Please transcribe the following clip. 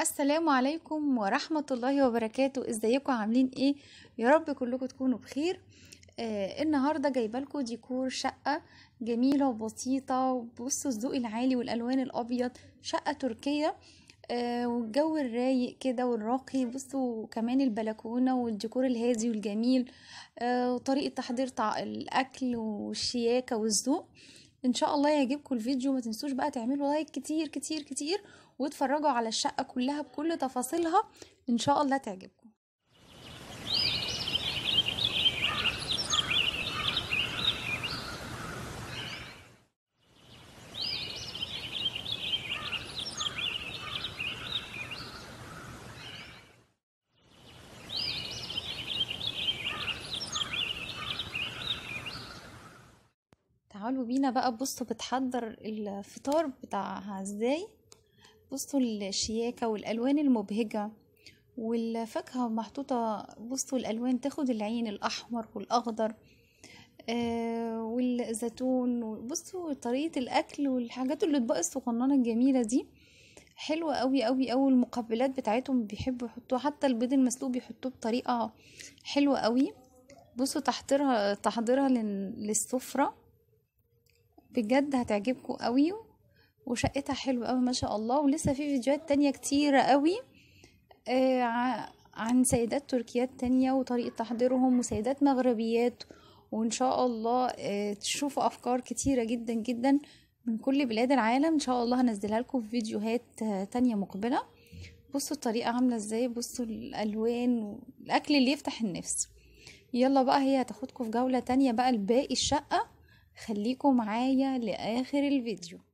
السلام عليكم ورحمة الله وبركاته ازيكم عاملين ايه يا رب كلكم تكونوا بخير آه النهاردة جايبالكم ديكور شقة جميلة وبسيطة بصوا الذوق العالي والالوان الابيض شقة تركية آه والجو الرايق كده والراقي بصوا كمان البلكونة والديكور الهادي والجميل آه وطريقة تحضير طع- الاكل والشياكة والذوق ان شاء الله يعجبكم الفيديو ما تنسوش بقى تعملوا لايك كتير كتير كتير واتفرجوا على الشقة كلها بكل تفاصيلها ان شاء الله تعجبكم تعالوا بينا بقى بصوا بتحضر الفطار بتاعها ازاي بصوا الشياكة والالوان المبهجة والفاكهة محطوطة بصوا الالوان تاخد العين الاحمر والاخضر آه والزيتون بصوا طريقة الاكل والحاجات الاطباق الصغننة الجميلة دي حلوة قوي قوي قوي المقبلات بتاعتهم بيحبوا يحطوها حتى البيض المسلوق بيحطوه بطريقة حلوة قوي بصوا تحضيرها تحضيرها لل- للسفرة بجد هتعجبكم قوي وشقتها حلوة قوي ما شاء الله ولسه في فيديوهات تانية كتيرة قوي آه ع- عن سيدات تركيات تانية وطريقة تحضيرهم وسيدات مغربيات وان شاء الله آه تشوفوا افكار كتيرة جدا جدا من كل بلاد العالم ان شاء الله هنزلها لكم في فيديوهات آه تانية مقبلة بصوا الطريقة عاملة ازاي بصوا الالوان والاكل اللي يفتح النفس يلا بقى هي هتاخدكم في جولة تانية بقى لباقي الشقة خليكم معايا لآخر الفيديو